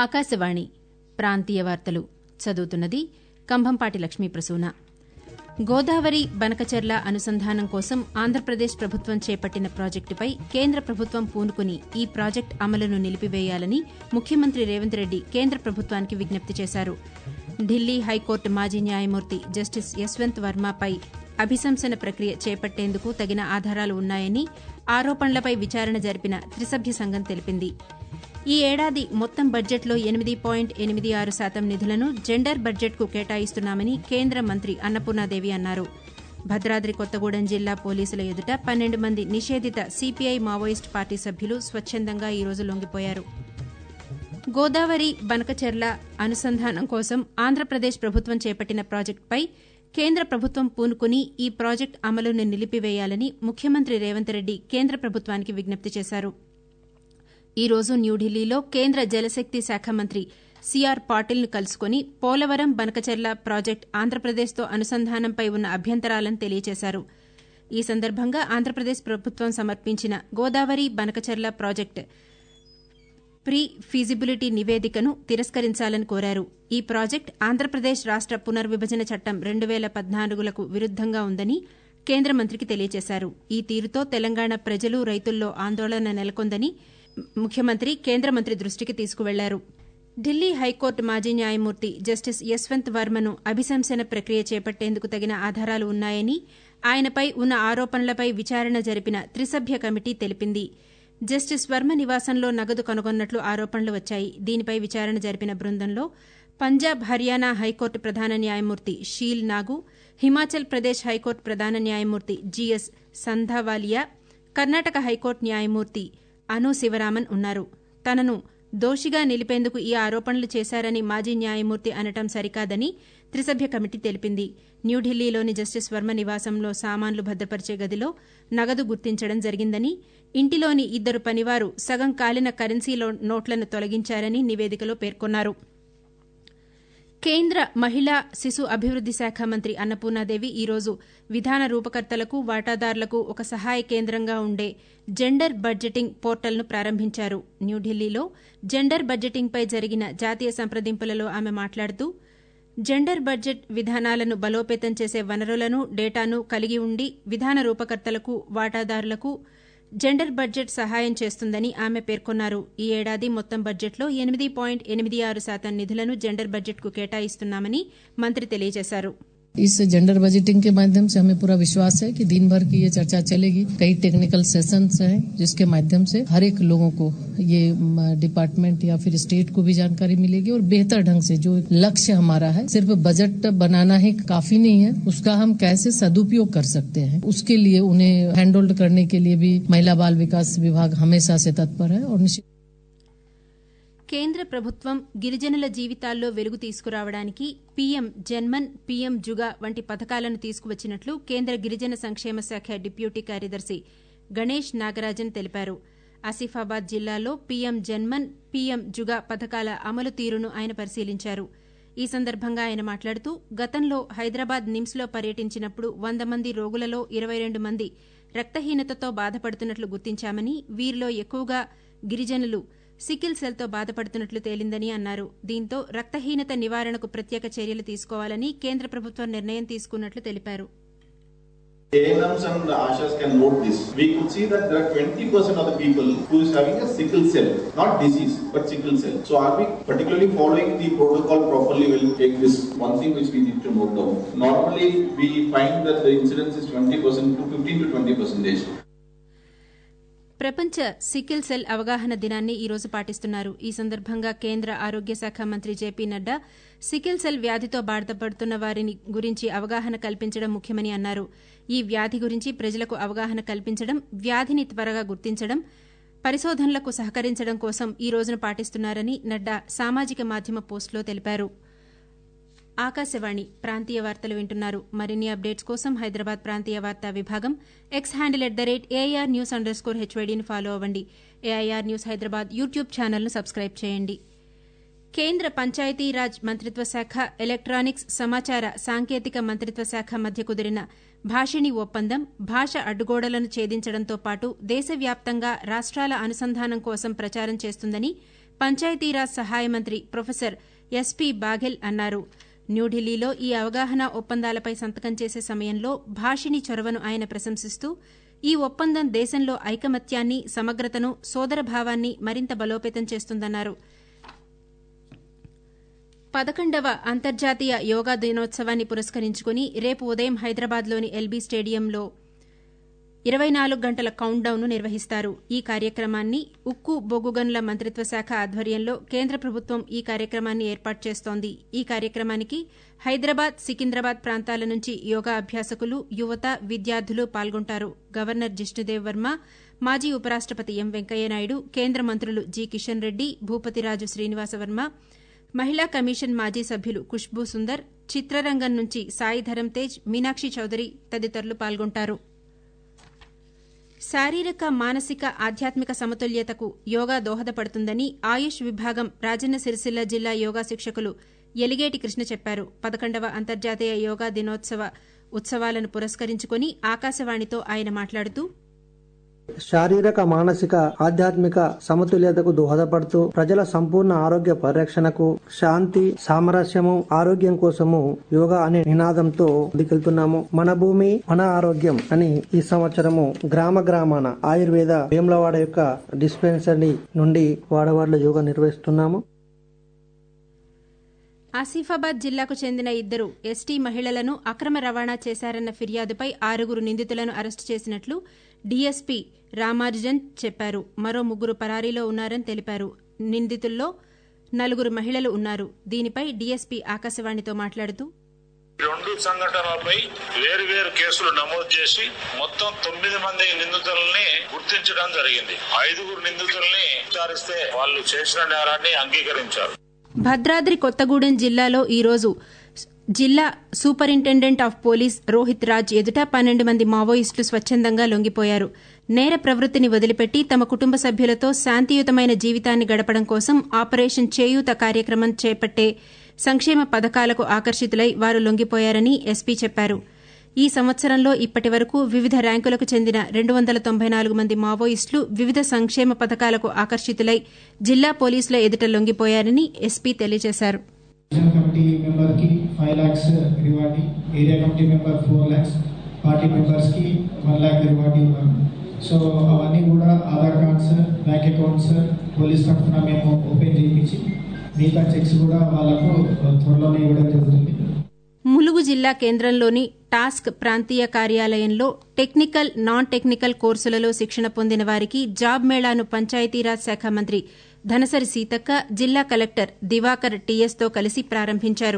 ఆకాశవాణి ప్రాంతీయ వార్తలు చదువుతున్నది కంభంపాటి లక్ష్మీ ప్రసూన గోదావరి బనకచెర్ల అనుసంధానం కోసం ఆంధ్రప్రదేశ్ ప్రభుత్వం చేపట్టిన ప్రాజెక్టుపై కేంద్ర ప్రభుత్వం పూనుకుని ఈ ప్రాజెక్టు అమలును నిలిపివేయాలని ముఖ్యమంత్రి రేవంత్ రెడ్డి కేంద్ర ప్రభుత్వానికి విజ్ఞప్తి చేశారు ఢిల్లీ హైకోర్టు మాజీ న్యాయమూర్తి జస్టిస్ యశ్వంత్ వర్మపై అభిశంసన ప్రక్రియ చేపట్టేందుకు తగిన ఆధారాలు ఉన్నాయని ఆరోపణలపై విచారణ జరిపిన త్రిసభ్య సంఘం తెలిపింది ఈ ఏడాది మొత్తం బడ్జెట్లో ఎనిమిది పాయింట్ ఎనిమిది ఆరు శాతం నిధులను జెండర్ బడ్జెట్కు కేటాయిస్తున్నామని కేంద్ర మంత్రి అన్నపూర్ణాదేవి అన్నారు భద్రాద్రి కొత్తగూడెం జిల్లా పోలీసుల ఎదుట పన్నెండు మంది నిషేధిత సిపిఐ మావోయిస్టు పార్టీ సభ్యులు స్వచ్చందంగా ఈరోజు లొంగిపోయారు గోదావరి బనకచెర్ల అనుసంధానం కోసం ఆంధ్రప్రదేశ్ ప్రభుత్వం చేపట్టిన ప్రాజెక్టుపై కేంద్ర ప్రభుత్వం పూనుకుని ఈ ప్రాజెక్టు అమలును నిలిపివేయాలని ముఖ్యమంత్రి రేవంత్ రెడ్డి కేంద్ర ప్రభుత్వానికి విజ్ఞప్తి చేశారు ఈ రోజు న్యూఢిల్లీలో కేంద్ర జలశక్తి శాఖ మంత్రి సిఆర్ పాటిల్ను కలుసుకుని పోలవరం బనకచెర్ల ప్రాజెక్టు ఆంధ్రప్రదేశ్తో అనుసంధానంపై ఉన్న అభ్యంతరాలను తెలియజేశారు ఈ సందర్భంగా ఆంధ్రప్రదేశ్ ప్రభుత్వం సమర్పించిన Godavari Banakacherla project pre feasibility నివేదికను తిరస్కరించాలని కోరారు ఈ ప్రాజెక్టు ఆంధ్రప్రదేశ్ రాష్ట పునర్విభజన చట్టం రెండు వేల పద్నాలుగులకు విరుద్దంగా ఉందని కేంద్ర మంత్రికి తెలియజేశారు ఈ తీరుతో తెలంగాణ ప్రజలు రైతుల్లో ఆందోళన నెలకొందని ముఖ్యమంత్రి కేంద్ర మంత్రి దృష్టికి తీసుకువెళ్లారు ఢిల్లీ హైకోర్టు మాజీ న్యాయమూర్తి జస్టిస్ యశ్వంత్ వర్మను అభిశంసన ప్రక్రియ చేపట్టేందుకు తగిన ఆధారాలు ఉన్నాయని ఆయనపై ఉన్న ఆరోపణలపై విచారణ జరిపిన త్రిసభ్య కమిటీ తెలిపింది జస్టిస్ వర్మ నివాసంలో నగదు కనుగొన్నట్లు ఆరోపణలు వచ్చాయి దీనిపై విచారణ జరిపిన బృందంలో పంజాబ్ హర్యానా హైకోర్టు ప్రధాన న్యాయమూర్తి షీల్ నాగు హిమాచల్ ప్రదేశ్ హైకోర్టు ప్రధాన న్యాయమూర్తి జీఎస్ సంధావాలియా కర్ణాటక హైకోర్టు న్యాయమూర్తి అను శివరామన్ ఉన్నారు తనను దోషిగా నిలిపేందుకు ఈ ఆరోపణలు చేశారని మాజీ న్యాయమూర్తి అనటం సరికాదని త్రిసభ్య కమిటీ తెలిపింది న్యూఢిల్లీలోని జస్టిస్ వర్మ నివాసంలో సామాన్లు భద్రపరిచే గదిలో నగదు గుర్తించడం జరిగిందని ఇంటిలోని ఇద్దరు పనివారు సగం కాలిన కరెన్సీ నోట్లను తొలగించారని నివేదికలో పేర్కొన్నారు కేంద్ర మహిళా శిశు అభివృద్ది శాఖ మంత్రి అన్నపూర్ణాదేవి ఈరోజు విధాన రూపకర్తలకు వాటాదారులకు ఒక సహాయ కేంద్రంగా ఉండే జెండర్ బడ్జెటింగ్ పోర్టల్ను ప్రారంభించారు న్యూఢిల్లీలో జెండర్ బడ్జెటింగ్పై జరిగిన జాతీయ సంప్రదింపులలో ఆమె మాట్లాడుతూ జెండర్ బడ్జెట్ విధానాలను బలోపేతం చేసే వనరులను డేటాను కలిగి ఉండి విధాన రూపకర్తలకు వాటాదారులకు జెండర్ బడ్జెట్ సహాయం చేస్తుందని ఆమె పేర్కొన్నారు ఈ ఏడాది మొత్తం బడ్జెట్లో ఎనిమిది పాయింట్ ఎనిమిది ఆరు శాతం నిధులను జెండర్ బడ్జెట్కు కేటాయిస్తున్నామని మంత్రి తెలియజేశారు इस जेंडर बजटिंग के माध्यम से हमें पूरा विश्वास है कि दिन भर की ये चर्चा चलेगी कई टेक्निकल सेशंस हैं जिसके माध्यम से हर एक लोगों को ये डिपार्टमेंट या फिर स्टेट को भी जानकारी मिलेगी और बेहतर ढंग से जो लक्ष्य हमारा है सिर्फ बजट बनाना ही काफी नहीं है उसका हम कैसे सदुपयोग कर सकते हैं उसके लिए उन्हें हैंड होल्ड करने के लिए भी महिला बाल विकास विभाग हमेशा से तत्पर है और निश्चित కేంద్ర ప్రభుత్వం గిరిజనుల జీవితాల్లో వెలుగు తీసుకురావడానికి పీఎం జన్మన్ పీఎం జుగా వంటి పథకాలను తీసుకువచ్చినట్లు కేంద్ర గిరిజన సంక్షేమ శాఖ డిప్యూటీ కార్యదర్శి గణేష్ నాగరాజన్ తెలిపారు ఆసిఫాబాద్ జిల్లాలో పీఎం జన్మన్ పీఎం జుగా పథకాల అమలు తీరును ఆయన పరిశీలించారు ఈ సందర్భంగా ఆయన మాట్లాడుతూ గతంలో హైదరాబాద్ నిమ్స్లో పర్యటించినప్పుడు వంద మంది రోగులలో ఇరవై రెండు మంది రక్తహీనతతో బాధపడుతున్నట్లు గుర్తించామని వీరిలో ఎక్కువగా గిరిజనులు సికిల్ సెల్తో బాధపడుతున్నట్లు తేలిందని అన్నారు దీంతో రక్తహీనత నివారణకు ప్రత్యేక చర్యలు తీసుకోవాలని కేంద్ర ప్రభుత్వం నిర్ణయం తీసుకున్నట్లు తెలిపారు ANMs and ASHAs can note this. We could see that there are 20% of the people who is having a sickle cell, not disease, but sickle cell. So are we particularly following the protocol properly? We'll take this one thing which we need to note down. Normally, we find that the incidence is 20% to 15 to 20 percentage. ప్రపంచ sickle cell అవగాహన దినాన్ని ఈ రోజు పాటిస్తున్నారు ఈ సందర్భంగా కేంద్ర ఆరోగ్య శాఖ మంత్రి జేపీ నడ్డా సికిల్ సెల్ వ్యాధితో బాధపడుతున్న వారిని గురించి అవగాహన కల్పించడం ముఖ్యమని అన్నారు ఈ వ్యాధి గురించి ప్రజలకు అవగాహన కల్పించడం వ్యాధిని త్వరగా గుర్తించడం పరిశోధనలకు సహకరించడం కోసం ఈ రోజును పాటిస్తున్నారని నడ్డా సామాజిక మాధ్యమ పోస్టులో తెలిపారు ఆకాశవాణి ప్రాంతీయ వార్తలు వింటున్నారు మరిన్ని అప్డేట్స్ కోసం హైదరాబాద్ ప్రాంతీయ వార్తా విభాగం X handle at the rate AIR news underscore హెచ్వైడీని ఫాలో అవ్వండి ఏఐఆర్ న్యూస్ హైదరాబాద్ యూట్యూబ్ ఛానల్ను సబ్స్క్రైబ్ చేయండి కేంద్ర పంచాయతీరాజ్ మంత్రిత్వ శాఖ ఎలక్టానిక్స్ సమాచార సాంకేతిక మంత్రిత్వ శాఖ మధ్య కుదిరిన భాషిణి ఒప్పందం భాష అడ్డుగోడలను ఛేదించడంతో పాటు దేశవ్యాప్తంగా రాష్ట్రాల అనుసంధానం కోసం ప్రచారం చేస్తుందని పంచాయతీరాజ్ సహాయ మంత్రి ప్రొఫెసర్ ఎస్పీ బాఘెల్ అన్నారు న్యూఢిల్లీలో ఈ అవగాహన ఒప్పందాలపై సంతకం చేసే సమయంలో భాషిని చొరవను ఆయన ప్రశంసిస్తూ ఈ ఒప్పందం దేశంలో ఐకమత్యాన్ని సమగ్రతను సోదరభావాన్ని మరింత బలోపేతం చేస్తుందన్నారు పదకొండవ అంతర్జాతీయ యోగా దినోత్సవాన్ని పురస్కరించుకుని రేపు ఉదయం హైదరాబాద్లోని ఎల్బీ స్టేడియంలో ఇరవై నాలుగు గంటల కౌంట్డౌన్ను నిర్వహిస్తారు ఈ కార్యక్రమాన్ని ఉక్కు బొగ్గు గనుల మంత్రిత్వ శాఖ ఆధ్వర్యంలో కేంద్ర ప్రభుత్వం ఈ కార్యక్రమాన్ని ఏర్పాటు చేస్తోంది ఈ కార్యక్రమానికి హైదరాబాద్ సికింద్రాబాద్ ప్రాంతాల నుంచి యోగా అభ్యాసకులు యువత విద్యార్థులు పాల్గొంటారు గవర్నర్ జిష్ణుదేవ్ వర్మ మాజీ ఉపరాష్టపతి ఎం వెంకయ్యనాయుడు కేంద్ర మంత్రులు జి కిషన్ రెడ్డి భూపతిరాజు శ్రీనివాసవర్మ మహిళా కమిషన్ మాజీ సభ్యులు ఖుష్బూ సుందర్ చిత్రరంగం నుంచి సాయి ధరం తేజ్ మీనాక్షి చౌదరి తదితరులు పాల్గొంటారు శారీరక మానసిక ఆధ్యాత్మిక సమతుల్యతకు యోగా దోహదపడుతుందని ఆయుష్ విభాగం రాజన్న సిరిసిల్ల జిల్లా యోగా శిక్షకులు ఎలిగేటి కృష్ణ చెప్పారు పదకొండవ అంతర్జాతీయ యోగా దినోత్సవ ఉత్సవాలను పురస్కరించుకుని ఆకాశవాణితో ఆయన మాట్లాడుతూ శారీరక మానసిక ఆధ్యాత్మిక సమతుల్యతకు దోహదపడుతూ ప్రజల సంపూర్ణ ఆరోగ్య పరిరక్షణకు శాంతి సామరస్యము ఆరోగ్యం కోసము యోగా అనే నినాదంతో ముందుకెళ్తున్నాము మన భూమి మన ఆరోగ్యం అని ఈ సంవత్సరము గ్రామ గ్రామాన ఆయుర్వేద వేములవాడ యొక్క డిస్పెన్సరీ నుండి వాడవాడలో యోగా నిర్వహిస్తున్నాము ఆసిఫాబాద్ జిల్లాకు చెందిన ఇద్దరు ఎస్టీ మహిళలను అక్రమ రవాణా చేశారన్న ఫిర్యాదుపై ఆరుగురు నిందితులను అరెస్టు చేసినట్లు డీఎస్పీ రామార్జన్ చెప్పారు మరో ముగ్గురు పరారీలో ఉన్నారని తెలిపారు నిందితుల్లో నలుగురు మహిళలు ఉన్నారు దీనిపై డీఎస్పీ ఆకాశవాణితో మాట్లాడుతూ రెండు సంఘటనలపై వేరు వేరు కేసులు నమోదు చేసి మొత్తం తొమ్మిది మంది నిందితులని గుర్తించడం జరిగింది ఐదుగురు నిందితుల్ని విచారిస్తే వాళ్ళు చేసిన నేరాన్ని అంగీకరించారు భద్రాద్రి కొత్తగూడెం జిల్లాలో ఈరోజు జిల్లా superintendent of police Rohit Raj ఎదుట పన్నెండు మంది మావోయిస్టులు స్వచ్చందంగా లొంగిపోయారు నేర ప్రవృత్తిని వదిలిపెట్టి తమ కుటుంబ సభ్యులతో శాంతియుతమైన జీవితాన్ని గడపడం కోసం ఆపరేషన్ చేయూత కార్యక్రమం చేపట్టే సంక్షేమ పథకాలకు ఆకర్షితులై వారు లొంగిపోయారని ఎస్పీ చెప్పారు ఈ సంవత్సరంలో ఇప్పటి వరకు వివిధ ర్యాంకులకు చెందిన రెండు వందల తొంభై నాలుగు మంది మావోయిస్టులు వివిధ సంక్షేమ పథకాలకు ఆకర్షితులై జిల్లా పోలీసుల ఎదుట లొంగిపోయారని ఎస్పీ తెలియజేశారు డివిజన్ కమిటీ మెంబర్ కి five lakhs reward area committee member four lakhs party members కి వన్ లాక్ రివార్డ్ ఇవ్వడం సో అవన్నీ కూడా Aadhaar cards bank accounts police తరఫున మేము ఓపెన్ చేయించి మిగతా చెక్స్ కూడా వాళ్ళకు త్వరలోనే ఇవ్వడం జరుగుతుంది ములుగు జిల్లా కేంద్రంలోని టాస్క్ ప్రాంతీయ కార్యాలయంలో టెక్నికల్ నాన్ టెక్నికల్ కోర్సులలో శిక్షణ పొందిన వారికి జాబ్ మేళాను పంచాయతీరాజ్ శాఖ మంత్రి ధనసరి సీతక్క జిల్లా కలెక్టర్ దివాకర్ టీఎస్తో కలిసి ప్రారంభించారు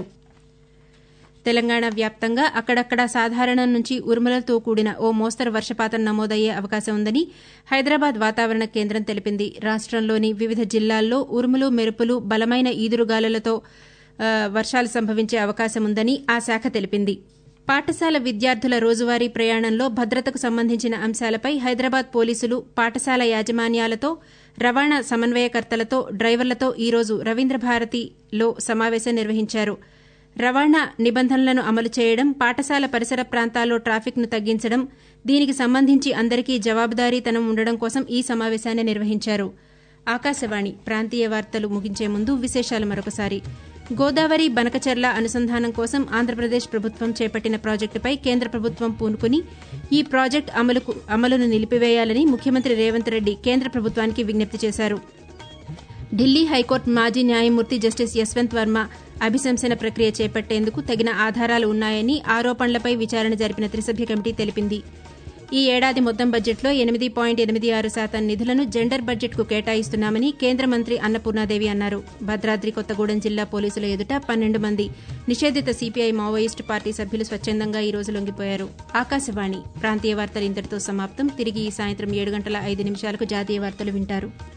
తెలంగాణ వ్యాప్తంగా అక్కడక్కడ సాధారణం నుంచి ఉరుములతో కూడిన ఓ మోస్తరు వర్షపాతం నమోదయ్యే అవకాశం ఉందని హైదరాబాద్ వాతావరణ కేంద్రం తెలిపింది రాష్టంలోని వివిధ జిల్లాల్లో ఉరుములు మెరుపులు బలమైన ఈదురుగాలులతో వర్షాలు సంభవించే అవకాశం ఉందని ఆ శాఖ తెలిపింది పాఠశాల విద్యార్థుల రోజువారీ ప్రయాణంలో భద్రతకు సంబంధించిన అంశాలపై హైదరాబాద్ పోలీసులు పాఠశాల యాజమాన్యాలతో రవాణా సమన్వయకర్తలతో డ్రైవర్లతో ఈరోజు రవీంద్రభారతిలో సమావేశం నిర్వహించారు రవాణా నిబంధనలను అమలు చేయడం పాఠశాల పరిసర ప్రాంతాల్లో ట్రాఫిక్ను తగ్గించడం దీనికి సంబంధించి అందరికీ జవాబుదారీతనం ఉండడం కోసం ఈ సమావేశాన్ని నిర్వహించారు ఆకాశవాణి ప్రాంతీయ వార్తలు ముగించే ముందు విశేషాలు మరొకసారి గోదావరి బనకచెర్ల అనుసంధానం కోసం ఆంధ్రప్రదేశ్ ప్రభుత్వం చేపట్టిన ప్రాజెక్టుపై కేంద్ర ప్రభుత్వం పూనుకుని ఈ ప్రాజెక్టు అమలుకు అమలును నిలిపివేయాలని ముఖ్యమంత్రి రేవంత్ రెడ్డి కేంద్ర ప్రభుత్వానికి విజ్ఞప్తి చేశారు ఢిల్లీ హైకోర్టు మాజీ న్యాయమూర్తి జస్టిస్ యశ్వంత్ వర్మ అభిశంసన ప్రక్రియ చేపట్టేందుకు తగిన ఆధారాలు ఉన్నాయని ఆరోపణలపై విచారణ జరిపిన త్రిసభ్య కమిటీ తెలిపింది ఈ ఏడాది మొత్తం బడ్జెట్లో ఎనిమిది పాయింట్ ఎనిమిది ఆరు శాతం నిధులను జెండర్ బడ్జెట్కు కేటాయిస్తున్నామని కేంద్ర మంత్రి అన్నపూర్ణాదేవి అన్నారు భద్రాద్రి కొత్తగూడెం జిల్లా పోలీసుల ఎదుట పన్నెండు మంది నిషేధిత సిపిఐ మావోయిస్టు పార్టీ సభ్యులు స్వచ్ఛందంగా ఈ రోజు లొంగిపోయారు ఆకాశవాణి ప్రాంతీయ వార్తలు ఇంతటితో సమాప్తం తిరిగి ఈ సాయంత్రం ఏడు గంటల ఐదు నిమిషాలకు జాతీయ వార్తలు వింటారు